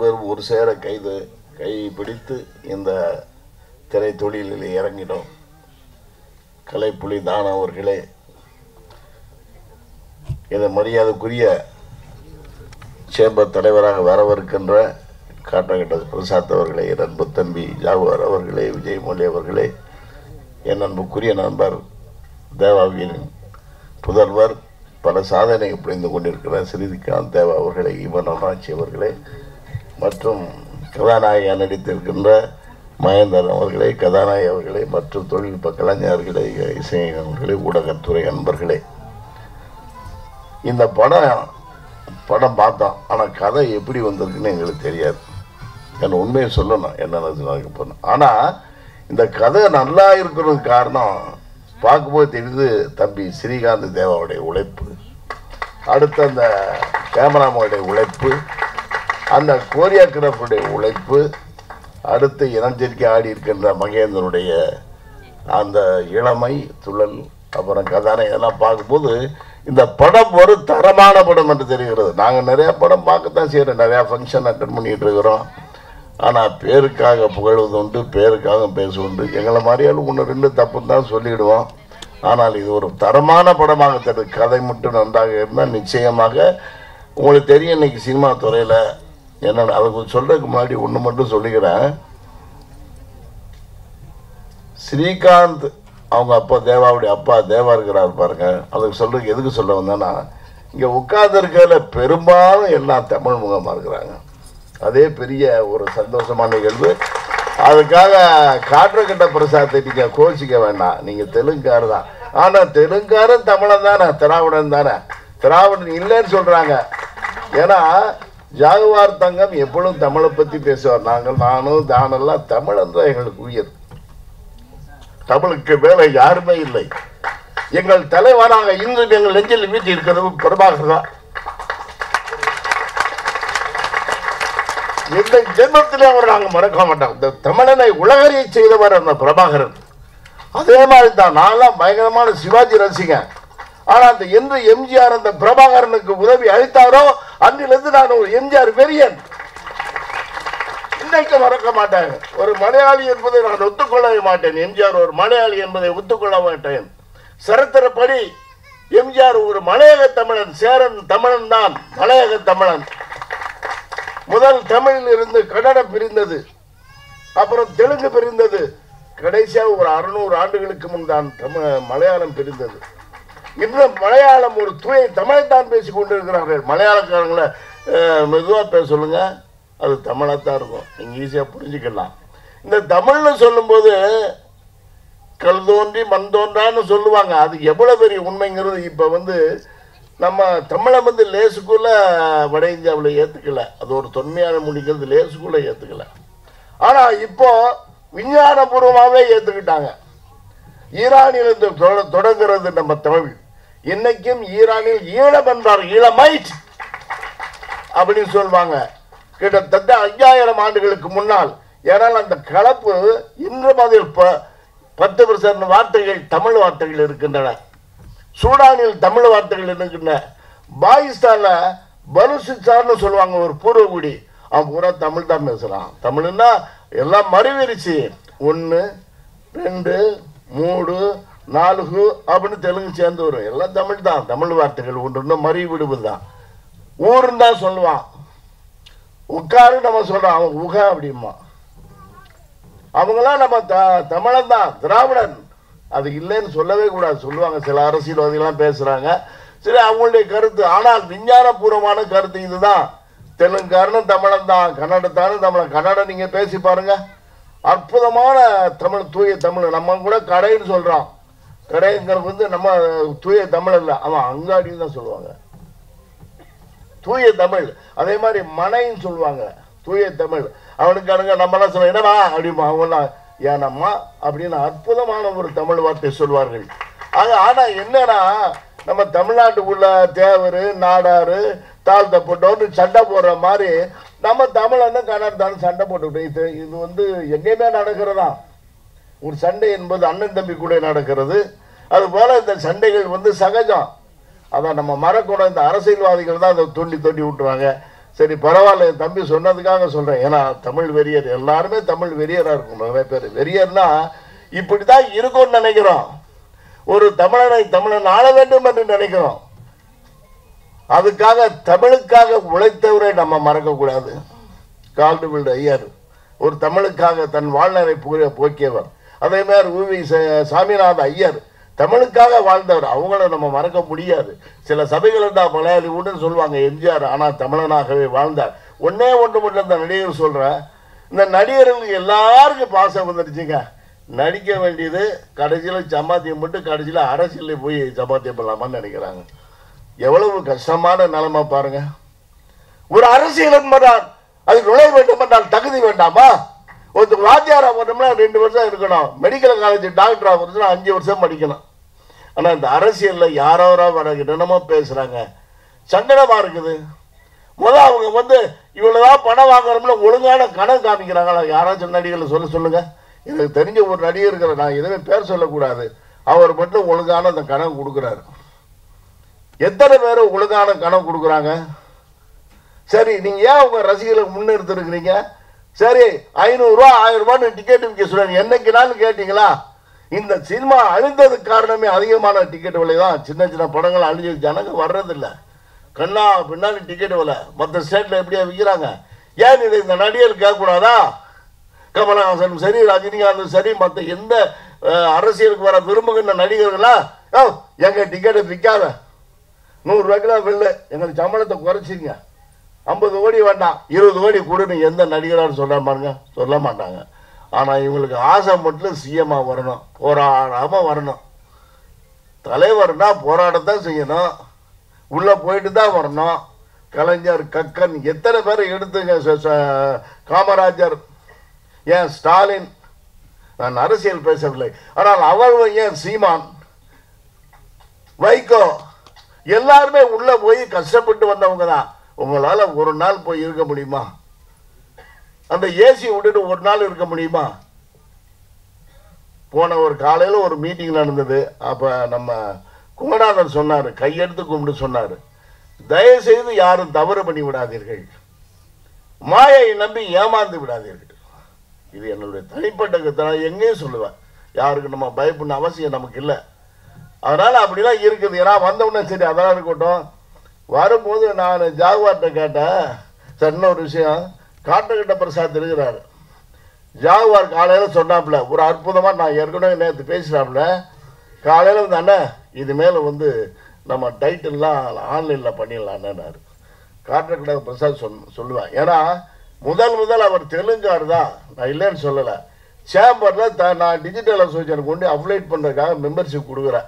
பேரும் ஒரு சேர கைது கை பிடித்து இந்த திரை தொழிலில் இறங்கினோம் கலைப்புலி தான அவர்களே இந்த மரியாதைக்குரிய சேம்பர் தலைவராக வரவிருக்கின்ற காட்டகட்ட பிரசாத் அவர்களே என் அன்பு தம்பி ஜாகுவார் அவர்களே விஜயமொழி அவர்களே என் அன்புக்குரிய நண்பர் தேவாவியின் புதல்வர் பல சாதனையை புரிந்து கொண்டிருக்கிற ஸ்ரீகாந்த் தேவா அவர்களே இவன் அண்ணாச்சி அவர்களே மற்றும் கதாநாயகா நடித்திருக்கின்ற மகேந்திரன் அவர்களே கதாநாயகி அவர்களே மற்றும் தொழில்நுட்ப கலைஞர்களே இசையர்களே ஊடகத்துறை அன்பர்களே இந்த படம் படம் பார்த்தோம் ஆனால் கதை எப்படி வந்திருக்குன்னு எங்களுக்கு தெரியாது என்ன உண்மையை சொல்லணும் என்னென்ன பண்ணணும் ஆனால் இந்த கதை நல்லா இருக்கிறதுக்கு காரணம் பார்க்கும்போது தெரியுது தம்பி ஸ்ரீகாந்த் தேவாவுடைய உழைப்பு அடுத்து அந்த கேமராமேனுடைய உழைப்பு அந்த கோரியோகிராஃபருடைய உழைப்பு அடுத்து இனஞ்சரிக்கை ஆடி இருக்கின்ற மகேந்திரனுடைய அந்த இளமை துழல் அப்புறம் கதானை இதெல்லாம் பார்க்கும்போது இந்த படம் ஒரு தரமான படம் என்று தெரிகிறது நாங்கள் நிறைய படம் பார்க்கத்தான் செய்கிறோம் நிறையா ஃபங்க்ஷன் அட்டன் பண்ணிட்டு இருக்கிறோம் ஆனால் பேருக்காக புகழ்வது உண்டு பேருக்காக பேசுவது எங்களை மாதிரியாலும் ஒன்று ரெண்டு தப்பு தான் சொல்லிடுவோம் ஆனால் இது ஒரு தரமான படமாக தெரியுது கதை மட்டும் நன்றாக இருந்தால் நிச்சயமாக உங்களுக்கு தெரியும் இன்னைக்கு சினிமா துறையில் என்னென்ன அதுக்கு சொல்கிறதுக்கு முன்னாடி ஒன்று மட்டும் சொல்லிக்கிறேன் ஸ்ரீகாந்த் அவங்க அப்பா தேவாவுடைய அப்பா தேவா இருக்கிறார் பாருங்க அதுக்கு சொல்றதுக்கு எதுக்கு சொல்ல வந்தேன்னா இங்கே உட்கார்ந்துருக்கிறதுல பெரும்பாலும் எல்லாம் தமிழ் முகமாக இருக்கிறாங்க அதே பெரிய ஒரு சந்தோஷமான நிகழ்வு அதுக்காக காற்றக்கட்ட பிரசாத்தை நீங்கள் கோச்சிக்க வேண்டாம் நீங்கள் தெலுங்காரு தான் ஆனால் தெலுங்காரன் தமிழன் தானே திராவிடன் தானே திராவிடன் இல்லைன்னு சொல்கிறாங்க ஏன்னா ஜாகுவார் தங்கம் எப்பொழுதும் தமிழை பற்றி பேசுவார் நாங்கள் நானும் தானெல்லாம் தமிழன் தான் எங்களுக்கு உயிர் தமிழுக்கு மேல யாருமே இல்லை எங்கள் தலைவராக இன்று எங்கள் நெஞ்சில் வீட்டி இருக்கிறது பிரபாகர் தான் இந்த ஜென்மத்திலே அவர் நாங்கள் மறக்க மாட்டோம் இந்த தமிழனை உலகறிய செய்தவர் அந்த பிரபாகரன் அதே மாதிரி தான் நான்லாம் பயங்கரமான சிவாஜி ரசிகன் ஆனா அந்த என்று எம்ஜிஆர் அந்த பிரபாகரனுக்கு உதவி அளித்தாரோ அன்றிலிருந்து நான் ஒரு எம்ஜிஆர் வெறியன் இன்னைக்கு மறக்க மாட்டாங்க ஒரு மலையாளி என்பதை நான் ஒத்துக்கொள்ளவே மாட்டேன் எம்ஜிஆர் ஒரு மலையாளி என்பதை ஒத்துக்கொள்ள மாட்டேன் சரித்திரப்படி எம்ஜிஆர் ஒரு மலையக தமிழன் சேரன் தமிழன் தான் மலையக தமிழன் முதல் தமிழில் இருந்து கன்னடம் பிரிந்தது அப்புறம் தெலுங்கு பிரிந்தது கடைசியாக ஒரு அறுநூறு ஆண்டுகளுக்கு முன் தான் தமிழ் மலையாளம் பிரிந்தது இன்னும் மலையாளம் ஒரு தூய தமிழைத்தான் பேசிக் கொண்டிருக்கிறார்கள் மலையாளக்காரங்களை மெதுவாக பேச சொல்லுங்க அது தமிழாக தான் இருக்கும் நீங்கள் ஈஸியாக புரிஞ்சுக்கலாம் இந்த தமிழ்னு சொல்லும்போது கல் தோன்றி மண் தோன்றான்னு சொல்லுவாங்க அது எவ்வளோ பெரிய உண்மைங்கிறது இப்போ வந்து நம்ம தமிழை வந்து லேசுக்குள்ள வட இந்தியாவில் ஏற்றுக்கல அது ஒரு தொன்மையான முடிக்கிறது லேசுக்குள்ள ஏற்றுக்கல ஆனால் இப்போ விஞ்ஞானபூர்வமாகவே ஏற்றுக்கிட்டாங்க ஈரானில் இருந்து தொட- தொடங்குறது நம்ம தமிழ் இன்னைக்கும் ஈரானில் ஈழம் என்றார் ஈழமைட் அப்படின்னு சொல்லுவாங்க கிட்டத்தட்ட ஐயாயிரம் ஆண்டுகளுக்கு முன்னால் ஏனால் அந்த கலப்பு இன்றும் அதில் ப- பத்து பர்சன்ட் வார்த்தைகள் தமிழ் வார்த்தைகள் இருக்கின்றன சூடானில் தமிழ் வார்த்தைகள் இருக்கின்றன பாகிஸ்தான்ல பலுசிஸ்தான்னு சொல்லுவாங்க ஒரு பூர்வகுடி அவன் பூரா தமிழ் தான் பேசுறான் தமிழ்னா எல்லாம் மறுவிரிச்சு ஒன்று ரெண்டு மூணு நாலுகு அப்படின்னு தெலுங்கு சேர்ந்து வரும் எல்லாம் தமிழ் தான் தமிழ் வார்த்தைகள் ஒன்று மறி விடுவது தான் ஊருன்னு தான் சொல்லுவான் உட்காரு நம்ம சொல்றோம் அவன் உக அப்படிமா அவங்களாம் நம்ம த தமிழன் தான் திராவிடன் அது இல்லைன்னு சொல்லவே கூடாது சொல்லுவாங்க சில அரசியல்வாதிகள்லாம் பேசுறாங்க சரி அவங்களுடைய கருத்து ஆனால் விஞ்ஞானபூர்வமான கருத்து இதுதான் தெலுங்காரனும் தமிழன் தான் கன்னடத்தானும் தமிழன் கன்னடம் நீங்க பேசி பாருங்க அற்புதமான தமிழ் தூய தமிழ் நம்ம கூட கடைன்னு சொல்றோம் கடைங்கிறது வந்து நம்ம தூய தமிழ் இல்லை அவன் அங்காடின்னு தான் சொல்லுவாங்க தூய தமிழ் அதே மாதிரி மனைன்னு சொல்லுவாங்க தூய தமிழ் அவனுக்கு அனுங்க நம்மளாம் சொல்ல என்னடா அப்படிமா அவங்களாம் ஏனம்மா அப்படின்னு அற்புதமான ஒரு தமிழ் வார்த்தை சொல்வார்கள் ஆக ஆனா என்னன்னா நம்ம தமிழ்நாட்டுக்குள்ள தேவர் நாடாரு தாழ்த்தப்பட்டோன்னு சண்டை போடுற மாதிரி நம்ம தமிழன்னு கன்னடத்தாலும் சண்டை போட்டுக்கிட்டோம் இது இது வந்து எங்கேயுமே நடக்கிறதா ஒரு சண்டை என்பது அண்ணன் தம்பி கூட நடக்கிறது அதுபோல இந்த சண்டைகள் வந்து சகஜம் அதான் நம்ம மறக்கூடாது இந்த அரசியல்வாதிகள் தான் அதை தோண்டி தோண்டி விட்டுருவாங்க சரி பரவாயில்ல என் தம்பி சொன்னதுக்காக சொல்றேன் ஏன்னா தமிழ் வெறியர் எல்லாருமே தமிழ் வெறியரா இருக்கும் நிறைய பேர் வெறியர்னா இப்படிதான் இருக்கும்னு நினைக்கிறோம் ஒரு தமிழனை தமிழன் ஆள வேண்டும் என்று நினைக்கிறோம் அதுக்காக தமிழுக்காக உழைத்தவரை நம்ம மறக்க கூடாது கால்டுபில்டு ஐயர் ஒரு தமிழுக்காக தன் வாழ்நாளை பூர போக்கியவர் அதே மாதிரி உவி ச- சாமிநாத ஐயர் தமிழுக்காக வாழ்ந்தவர் அவங்கள நம்ம மறக்க முடியாது சில சபைகள் தான் மலையாளி உண்டுன்னு சொல்லுவாங்க எம்ஜிஆர் ஆனால் தமிழனாகவே வாழ்ந்தார் ஒன்னே ஒன்று மட்டும் இந்த நடிகர் சொல்கிறேன் இந்த நடிகர்களுக்கு எல்லாருக்கும் பாசம் வந்துடுச்சுங்க நடிக்க வேண்டியது கடைசியில் சம்பாத்தியம் மட்டும் கடைசியில் அரசியலில் போய் சம்பாத்தியம் பண்ணலாமான்னு நினைக்கிறாங்க எவ்வளவு கஷ்டமான நிலைமை பாருங்க ஒரு அரசியல் என்பதால் அது நுழைய வேண்டும் என்றால் தகுதி வேண்டாமா ஒருத்தர் வாத்தியாரா வரணும்னா ரெண்டு வருஷம் இருக்கணும் மெடிக்கல் காலேஜ் டாக்டர் ஆகிறதுனா அஞ்சு வருஷம் படிக்கணும் ஆனா இந்த அரசியல்ல யாரோரோ வர என்னமோ பேசுறாங்க சங்கடமா இருக்குது முத அவங்க வந்து இவ்வளவுதான் பணம் வாங்குறோம்ல ஒழுங்கான கணக்கு காமிக்கிறாங்களா யாராச்சும் நடிகர்ல சொல்ல சொல்லுங்க எனக்கு தெரிஞ்ச ஒரு நடிகர் இருக்கிற நான் எதுவுமே பேர் சொல்லக்கூடாது அவர் மட்டும் ஒழுங்கான அந்த கணக்கு கொடுக்குறாரு எத்தனை பேர் ஒழுங்கான கணக்கு கொடுக்குறாங்க சரி நீங்க ஏன் உங்க ரசிகர்களுக்கு முன்னெடுத்து இருக்கிறீங்க சரி ஐநூறுரூவா ஆயிரம் ரூபான்னு டிக்கெட் விற்க சொல்றாங்க என்னைக்குனாலும் கேட்டீங்களா இந்த சினிமா அழிந்ததுக்கு காரணமே அதிகமான டிக்கெட் விலை தான் சின்ன சின்ன படங்கள் அழிஞ்சு ஜனங்க வர்றதில்ல கண்ணா பின்னாடி டிக்கெட் விலை மற்ற ஸ்டேட்ல எப்படியா விற்கிறாங்க ஏன் இதை இந்த நடிகர் கேட்கக்கூடாதா கமலஹாசன் சரி ரஜினிகாந்த் சரி மற்ற எந்த அஹ், அரசியலுக்கு வர விரும்புகின்ற நடிகர்களா ஓ எங்க டிக்கெட்டை விற்காத நூறுரூவாய்க்குல வெள்ளு எங்களுக்கு சம்பளத்தை குறைச்சிங்க ஐம்பது கோடி வேண்டாம் இருபது கோடி கொடுன்னு எந்த நடிகரான்னு சொல்ல பாருங்க சொல்ல மாட்டாங்க ஆனால் இவங்களுக்கு ஆசை மட்டும் சிஎம்மா வரணும் போராடாமல் வரணும் தலைவர்னா போராடத்தான் செய்யணும் உள்ளே போயிட்டு தான் வரணும் கலைஞர் கக்கன் எத்தனை பேரை எடுத்துங்க ச- ச- காமராஜர் ஏன் ஸ்டாலின் நான் அரசியல் பேசவில்லை ஆனால் அவர் ஏன் சீமான் வைகோ எல்லாருமே உள்ள போய் கஷ்டப்பட்டு வந்தவங்க தான் உங்களால ஒரு நாள் போய் இருக்க முடியுமா அந்த ஏசி விட்டுட்டு ஒரு நாள் இருக்க முடியுமா போன ஒரு காலையில ஒரு மீட்டிங் நடந்தது அப்ப நம்ம குமநாதன் சொன்னாரு கையெடுத்து கும்பிட்டு சொன்னாரு தயவு செய்து யாரும் தவறு பண்ணி விடாதீர்கள் மாயை நம்பி ஏமாந்து விடாதீர்கள் இது என்னுடைய தனிப்பட்ட கருத்து. நான் எங்கேயும் சொல்லுவேன் யாருக்கு நம்ம பயப்படணும் அவசியம் நமக்கு இல்லை அதனால அப்படிலாம் இருக்குது ஏன்னா வந்தவுடனே சரி அதெல்லாம் இருக்கட்டும் வரும்போது நான் ஜாகுவார்கிட்ட கேட்டேன் சார் இன்னொரு விஷயம் காட்டுக்கிட்ட பிரசாத் இருக்கிறாரு ஜாகுவார் காலையில் சொன்னாப்புல ஒரு அற்புதமாக நான் ஏற்கனவே நேற்று பேசுகிறாப்புல காலையில் வந்து அண்ணா இது மேலே வந்து நம்ம டைட்டில்லாம் ஆன்லைனில் பண்ணிடலான்னாரு காட்டுக்கிட்ட பிரசாத் சொல் சொல்லுவேன் ஏன்னா முதல் முதல் அவர் தெலுங்கார் தான் நான் இல்லைன்னு சொல்லலை சேம்பரில் த நான் டிஜிட்டல் அசோசியேஷன் கொண்டு அப்ளைட் பண்ணுறதுக்காக மெம்பர்ஷிப் கொடுக்குறேன்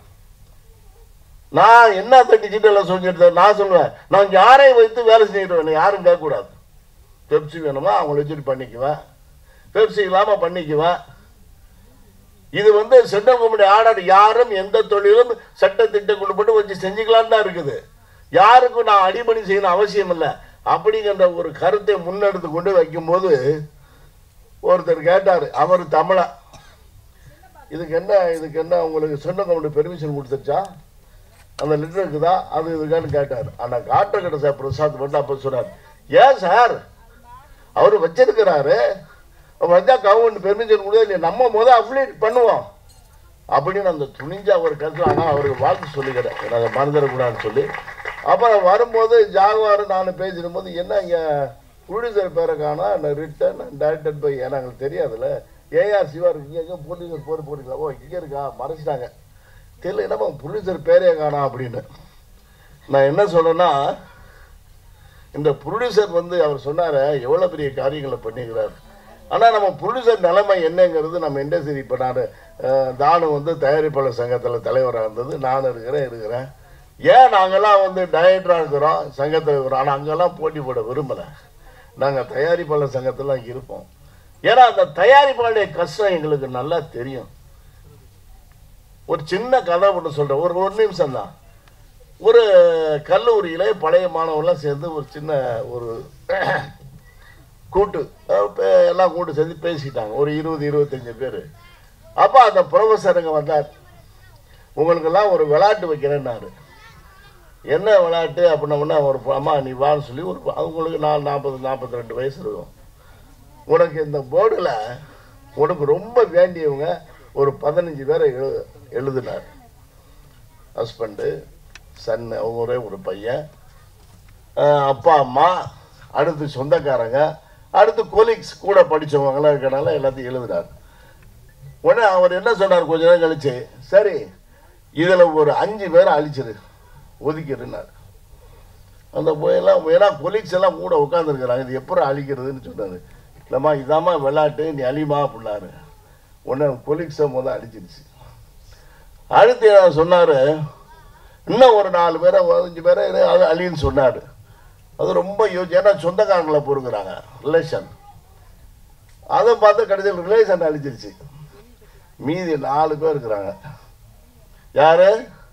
நான் என்னத்த டிஜிட்டல் அசோசியேட் நான் சொல்லுவேன் நான் யாரையும் வைத்து வேலை செஞ்சுட்டு யாரும் கேட்கக்கூடாது பெப்சி வேணுமா அவங்கள வச்சுட்டு பண்ணிக்குவேன் பெப்சி இல்லாமல் பண்ணிக்குவேன் இது வந்து சென்ட்ரல் கவர்மெண்ட் ஆர்டர் யாரும் எந்த தொழிலும் சட்ட திட்டம் கொண்டு வச்சு செஞ்சுக்கலான்னு தான் இருக்குது யாருக்கும் நான் அடிபணி செய்யணும் அவசியம் இல்லை அப்படிங்கிற ஒரு கருத்தை முன்னெடுத்து கொண்டு வைக்கும்போது ஒருத்தர் கேட்டார் அவர் தமிழா இதுக்கு என்ன இதுக்கு என்ன உங்களுக்கு சென்ட்ரல் கவர்மெண்ட் பெர்மிஷன் கொடுத்துருச்சா அந்த லெட்டர் இருக்குதா அது இருக்கான்னு கேட்டார் ஆனால் காட்டுக்கிட்ட சார் பிரசாத் மட்டும் அப்போ சொன்னார் ஏன் சார் அவர் வச்சிருக்கிறாரு வச்சா கவர்மெண்ட் பெர்மிஷன் கொடுத்தா இல்லையா நம்ம முதல் அப்ளேட் பண்ணுவோம் அப்படின்னு அந்த துணிஞ்சா ஒரு கருத்தில் ஆனால் அவருக்கு வாழ்த்து சொல்லிக்கிறேன் நான் மறந்துடக்கூடாதுன்னு சொல்லி அப்புறம் வரும்போது ஜாகுவார் நான் பேசிடும்போது என்ன இங்கே ப்ரொடியூசர் பேரை காணா ரிட்டன் டைரக்டட் பை ஏன்னா எங்களுக்கு தெரியாதுல்ல ஏஆர் சிவா இருக்கு இங்கே எங்கே ப்ரொடியூசர் போட்டு போட்டுக்கலாம் ஓ இங்கே இருக்கா மறைச்சிட்டாங்க தெரியல என்னப்பா ப்ரொடியூசர் பேரே காணா அப்படின்னு நான் என்ன சொல்றேன்னா இந்த ப்ரொடியூசர் வந்து அவர் சொன்னார எவ்வளோ பெரிய காரியங்களை பண்ணிக்கிறார் ஆனால் நம்ம ப்ரொடியூசர் நிலைமை என்னங்கிறது நம்ம இண்டஸ்ட்ரி இப்போ நான் தானு வந்து தயாரிப்பாளர் சங்கத்தில் தலைவராக இருந்தது நான் இருக்கிறேன் இருக்கிறேன் ஏன் நாங்கெல்லாம் வந்து டைரக்டராக இருக்கிறோம் சங்கத்தில் இருக்கிறோம் ஆனால் அங்கெல்லாம் போட்டி போட விரும்பலை நாங்கள் தயாரிப்பாளர் சங்கத்தில் இருப்போம் ஏன்னா அந்த தயாரிப்பாளுடைய கஷ்டம் எங்களுக்கு நல்லா தெரியும் ஒரு சின்ன கதை ஒன்று சொல்கிறேன் ஒரு ஒரு நிமிஷம் தான் ஒரு கல்லூரியில் பழைய மாணவர்கள்லாம் சேர்ந்து ஒரு சின்ன ஒரு கூட்டு அஹ் பே- எல்லாம் கூட்டு சேர்ந்து பேசிட்டாங்க ஒரு இருபது இருபத்தஞ்சு பேர் அப்போ அந்த ப்ரொஃபஸருங்க வந்தார் உங்களுக்கெல்லாம் ஒரு விளையாட்டு வைக்கிறேன்னாரு என்ன விளையாட்டு அப்படின்னோம்னா ஒரு ப- அம்மா நீ வான்னு சொல்லி ஒரு ப- அவங்களுக்கு நாலு நாற்பது நாற்பத்தி ரெண்டு வயசு இருக்கும் உனக்கு இந்த போர்டில் உனக்கு ரொம்ப வேண்டியவங்க ஒரு பதினஞ்சு பேரை எழு எழுதினார் ஹஸ்பண்டு சன் ஒரே ஒரு பையன் அஹ் அப்பா அம்மா அடுத்து சொந்தக்காரங்க அடுத்து கொலீக்ஸ் கூட படித்தவங்களாம் இருக்கனால எல்லாத்தையும் எழுதினார் உடனே அவர் என்ன சொன்னார் கொஞ்ச நேரம் கழிச்சு சரி இதில் ஒரு அஞ்சு பேரை அழிச்சிரு ஒதுக்கிடுனார் அந்த போயெல்லாம் ஏன்னா கொலீக்ஸ் எல்லாம் கூட உட்காந்துருக்குறாங்க இது எப்படி அழிக்கிறதுன்னு சொன்னார் இல்லைம்மா இதாம்மா விளையாட்டு நீ அழிமா அப்படின்னாரு உடனே கொலீக்ஸை முதல் அழிச்சிருச்சு அடுத்து என்ன சொன்னார் இன்னும் ஒரு நாலு பேரை ஒரு அஞ்சு பேரை இரு, அது அழின்னு சொன்னார் அது ரொம்ப யோசி ஏன்னா சொந்தக்காரங்களை பொறுக்குறாங்க ரிலேஷன் அதை பார்த்து கடைசியில் ரிலேஷன் அழிச்சிருச்சு மீதி நாலு பேர் இருக்கிறாங்க யாரு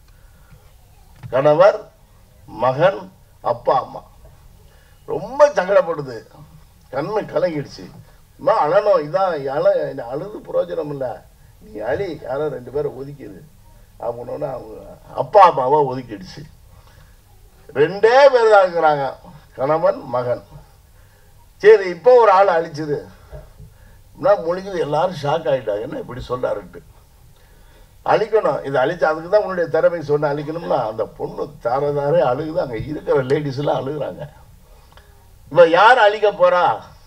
கணவர் மகன் அப்பா அம்மா ரொம்ப சங்கடப்படுது கண்ணு கலங்கிடுச்சு அம்மா அழணும் இதான் அழ அழுது பிரயோஜனம் இல்லை நீ அழி யாரோ ரெண்டு பேரை ஒதுக்கிடு அப்படின்னா அவங்க அப்பா அம்மாவை ஒதுக்கிடுச்சு ரெண்டே பேர் தான் இருக்கிறாங்க கணவன் மகன் சரி இப்போ ஒரு ஆள் அழிச்சுது நான் முழிக்குது எல்லாரும் ஷாக் ஆகிட்டாங்க என்ன இப்படி சொல்றாருன்ட்டு அழிக்கணும் இது அழிச்சு அதுக்கு தான் உன்னுடைய திறமை சொன்ன அழிக்கணும்னா அந்த பொண்ணு தார தாரே அழுகுது அங்கே இருக்கிற லேடிஸ் எல்லாம் அழுகுறாங்க இப்போ யார் அழிக்க போறா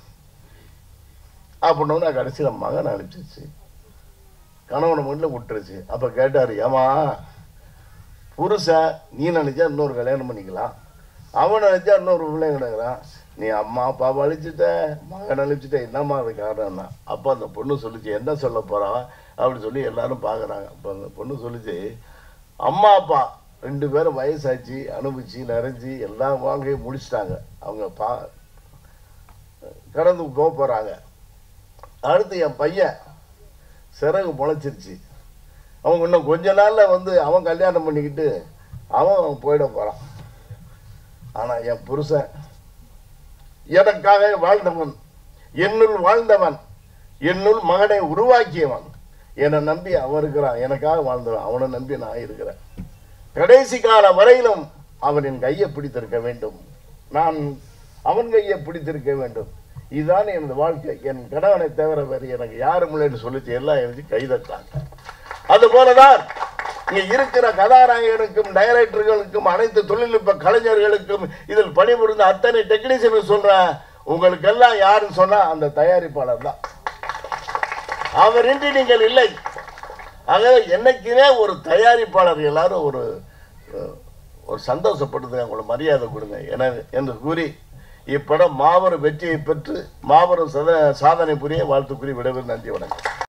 அப்படின்னோன்னா கடைசியில் மகன் அழிச்சிருச்சு கணவனை மட்டும் விட்டுருச்சு அப்போ கேட்டார் ஏமா புருஷன் நீ நினைச்சா இன்னொரு கல்யாணம் பண்ணிக்கலாம் அவன் நினைச்சா இன்னொரு பிள்ளை கிடக்குறான் நீ அம்மா அப்பாவை அழிச்சிட்ட மகன் அழிச்சிட்ட என்னம்மா அது காரணம்னா அப்போ அந்த பொண்ணு சொல்லிச்சு என்ன சொல்ல போறா அப்படின்னு சொல்லி எல்லாரும் பார்க்குறாங்க அப்போ அந்த பொண்ணு சொல்லிச்சு அம்மா அப்பா ரெண்டு பேரும் வயசாச்சு அனுபவிச்சு நிறைஞ்சி எல்லா வாழ்க்கையும் முடிச்சிட்டாங்க அவங்க பா கடந்து போக போகிறாங்க அடுத்து என் பையன் சிறகு முளைச்சிருச்சு அவன் இன்னும் கொஞ்ச நாள்ல வந்து அவன் கல்யாணம் பண்ணிக்கிட்டு அவன் போயிட போறான் ஆனா என் புருஷன் எனக்காக வாழ்ந்தவன் என்னுள் வாழ்ந்தவன் என்னுள் மகனை உருவாக்கியவன் என்னை நம்பி அவன் இருக்கிறான் எனக்காக வாழ்ந்தவன் அவனை நம்பி நான் இருக்கிறேன் கடைசி கால வரையிலும் அவனின் கையை பிடித்திருக்க வேண்டும் நான் அவன் கையை பிடித்திருக்க வேண்டும் இதுதான் எனது வாழ்க்கை என் கணவனை தவிர வேறு எனக்கு யாரும் இல்லைன்னு சொல்லிச்சு எல்லாம் எழுதி கைதட்டாங்க அது போலதான் இங்க இருக்கிற கதாநாயகனுக்கும் டைரக்டர்களுக்கும் அனைத்து தொழில்நுட்ப கலைஞர்களுக்கும் இதில் பணிபுரிந்த அத்தனை டெக்னீஷியனுக்கு சொல்றேன் உங்களுக்கு எல்லாம் யாருன்னு சொன்னா அந்த தயாரிப்பாளர் தான் அவரின்றி நீங்கள் இல்லை ஆகவே என்னைக்குமே ஒரு தயாரிப்பாளர் எல்லாரும் ஒரு அஹ், ஒரு சந்தோஷப்படுத்துங்க உங்களுக்கு மரியாதை கொடுங்க என என்று கூறி இப்படம் மாபெரும் வெற்றியை பெற்று மாபெரும் சத சாதனை புரிய வாழ்த்துக்குறி விடவில் நன்றி வணக்கம்